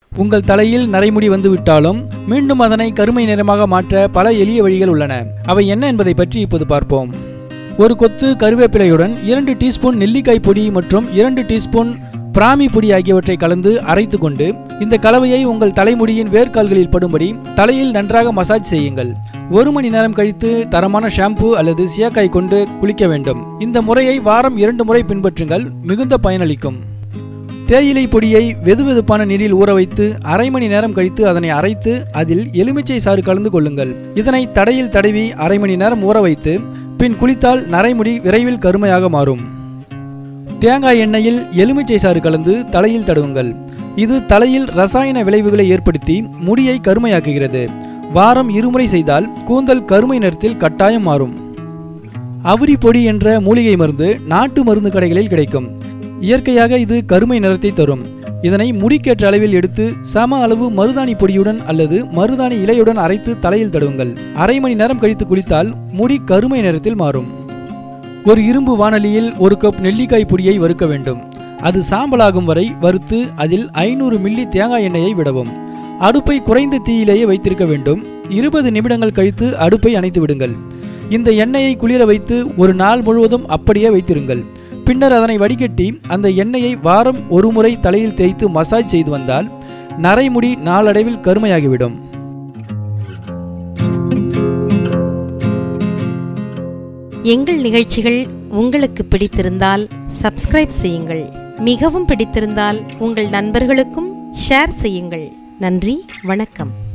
உங்கள் தலையில் நரைமுடி வந்துவிட்டாலும் மீண்டும் அதனை கருமை நிறமாக மாற்ற பல எளிய வழிகள் உள்ளன அவை என்ன என்பதை பற்றி இப்போது பார்ப்போம் ஒரு கொத்து கருவேப்பிலையுடன் இரண்டு டீஸ்பூன் நெல்லிக்காய் பொடி மற்றும் இரண்டு டீஸ்பூன் பிராமி பொடி ஆகியவற்றை கலந்து அரைத்து கொண்டு இந்த கலவையை உங்கள் தலைமுடியின் வேர்க்கால்களில் படும்படி தலையில் நன்றாக மசாஜ் செய்யுங்கள் ஒரு மணி நேரம் கழித்து தரமான ஷாம்பு அல்லது சியாக்காய் கொண்டு குளிக்க வேண்டும் இந்த முறையை வாரம் இரண்டு முறை பின்பற்றுங்கள் மிகுந்த பயனளிக்கும் தேயிலை பொடியை வெதுவெதுப்பான நீரில் ஊற வைத்து அரை மணி நேரம் கழித்து அதனை அரைத்து அதில் எலுமிச்சை சாறு கலந்து கொள்ளுங்கள் இதனை தடையில் தடவி அரை மணி நேரம் ஊற வைத்து பின் குளித்தால் நரைமுடி விரைவில் கருமையாக மாறும் தேங்காய் எண்ணெயில் எலுமிச்சை சாறு கலந்து தலையில் தடவுங்கள் இது தலையில் ரசாயன விளைவுகளை ஏற்படுத்தி முடியை கருமையாக்குகிறது வாரம் இருமுறை செய்தால் கூந்தல் கருமை நிறத்தில் கட்டாயம் மாறும் அவுரி பொடி என்ற மூலிகை மருந்து நாட்டு மருந்து கடைகளில் கிடைக்கும் இயற்கையாக இது கருமை நிறத்தை தரும் இதனை முடிக்கேற்ற அளவில் எடுத்து சம அளவு மருதாணி பொடியுடன் அல்லது மருதாணி இலையுடன் அரைத்து தலையில் தடவுங்கள் அரை மணி நேரம் கழித்து குளித்தால் முடி கருமை நிறத்தில் மாறும் ஒரு இரும்பு வாணலியில் ஒரு கப் நெல்லிக்காய் பொடியை வறுக்க வேண்டும் அது சாம்பலாகும் வரை வறுத்து அதில் ஐநூறு மில்லி தேங்காய் எண்ணெயை விடவும் அடுப்பை குறைந்த தீயிலேயே வைத்திருக்க வேண்டும் இருபது நிமிடங்கள் கழித்து அடுப்பை அணைத்து விடுங்கள் இந்த எண்ணெயை குளிர வைத்து ஒரு நாள் முழுவதும் அப்படியே வைத்திருங்கள் பின்னர் அதனை வடிகட்டி அந்த எண்ணெயை வாரம் ஒரு முறை தலையில் தேய்த்து மசாஜ் செய்து வந்தால் நரைமுடி நாளடைவில் கருமையாகிவிடும் எங்கள் நிகழ்ச்சிகள் உங்களுக்கு பிடித்திருந்தால் சப்ஸ்கிரைப் செய்யுங்கள் மிகவும் பிடித்திருந்தால் உங்கள் நண்பர்களுக்கும் ஷேர் செய்யுங்கள் நன்றி வணக்கம்